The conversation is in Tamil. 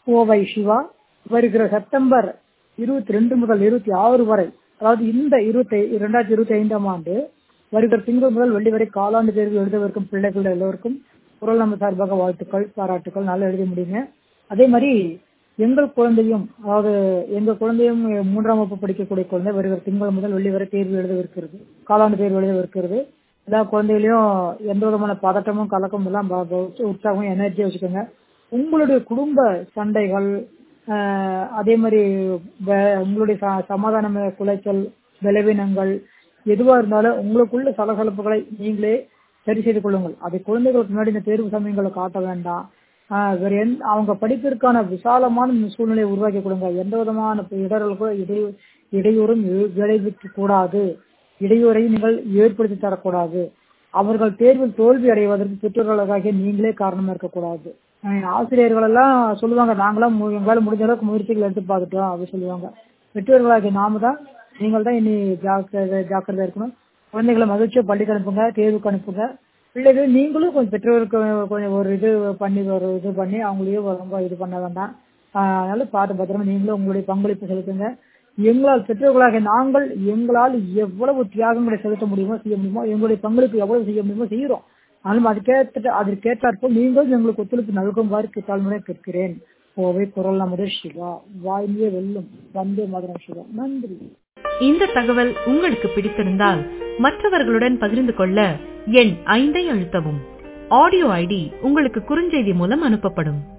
கோவை சிவா வருகிற செப்டம்பர் இருபத்தி ரெண்டு முதல் இருபத்தி ஆறு வரை அதாவது இந்த இருபத்தி இரண்டாயிரத்தி இருபத்தி ஐந்தாம் ஆண்டு வருகிற திங்கள் முதல் வெள்ளி வரை காலாண்டு தேர்வு எழுதவிருக்கும் பிள்ளைகள் எல்லோருக்கும் குரல் நம்ம சார்பாக வாழ்த்துக்கள் பாராட்டுக்கள் நல்லா எழுத முடியுங்க அதே மாதிரி எங்கள் குழந்தையும் அதாவது எங்க குழந்தையும் மூன்றாம் வகுப்பு படிக்கக்கூடிய குழந்தை வருகிற திங்கள் முதல் வெள்ளி வரை தேர்வு எழுதவிருக்கிறது காலாண்டு தேர்வு எழுதவிருக்கிறது எல்லா குழந்தைகளையும் எந்த விதமான பதட்டமும் கலக்கமும் எல்லாம் உற்சாகமும் எனர்ஜியா வச்சுக்கோங்க உங்களுடைய குடும்ப சண்டைகள் அதே மாதிரி உங்களுடைய சமாதான குலைச்சல் பலவீனங்கள் எதுவா இருந்தாலும் உங்களுக்குள்ள சலசலப்புகளை நீங்களே சரி செய்து கொள்ளுங்கள் அதை குழந்தைகளுக்கு முன்னாடி இந்த தேர்வு சமயங்களை காட்ட வேண்டாம் வேற எந்த அவங்க படிப்பிற்கான விசாலமான சூழ்நிலையை உருவாக்கி கொடுங்க எந்த விதமான இடர்களுக்கும் இடை இடையூறும் விளைவிக்க கூடாது இடையூறையும் நீங்கள் ஏற்படுத்தி தரக்கூடாது அவர்கள் தேர்வில் தோல்வி அடைவதற்கு பெற்றோர்களுக்காக நீங்களே காரணமா இருக்கக்கூடாது ஆசிரியர்கள் எல்லாம் சொல்லுவாங்க நாங்களாம் எங்களால் முடிஞ்ச அளவுக்கு முயற்சிகள் எடுத்து பார்த்துட்டோம் அப்படின்னு சொல்லுவாங்க பெற்றோர்களாகிய நாம தான் நீங்கள் தான் இனி ஜாக்கிரதை ஜாக்கிரதை இருக்கணும் குழந்தைகளை மகிழ்ச்சியா பள்ளிக்கு அனுப்புங்க தேர்வுக்கு அனுப்புங்க பிள்ளைகள் நீங்களும் கொஞ்சம் பெற்றோருக்கு கொஞ்சம் ஒரு இது பண்ணி ஒரு இது பண்ணி அவங்களையும் ரொம்ப இது பண்ண வேண்டாம் அதனால பார்த்து பத்திரமா நீங்களும் உங்களுடைய பங்களிப்பு செலுத்துங்க எங்களால் பெற்றோர்களாக நாங்கள் எங்களால் எவ்வளவு தியாகங்களை செலுத்த முடியுமோ செய்ய முடியுமோ எங்களுடைய பங்களிப்பு எவ்வளவு செய்ய முடியுமோ செய்கிறோம் ஆனாலும் அதுக்கேற்ற அதற்கேற்றாற்போல் நீங்களும் எங்களுக்கு ஒத்துழைப்பு நல்குமாறு தாழ்முறை கேட்கிறேன் கோவை குரல் நமது சிவா வாய்மையே வெல்லும் வந்தே மதுரம் சிவா நன்றி இந்த தகவல் உங்களுக்கு பிடித்திருந்தால் மற்றவர்களுடன் பகிர்ந்து கொள்ள எண் ஐந்தை அழுத்தவும் ஆடியோ ஐடி உங்களுக்கு குறுஞ்செய்தி மூலம் அனுப்பப்படும்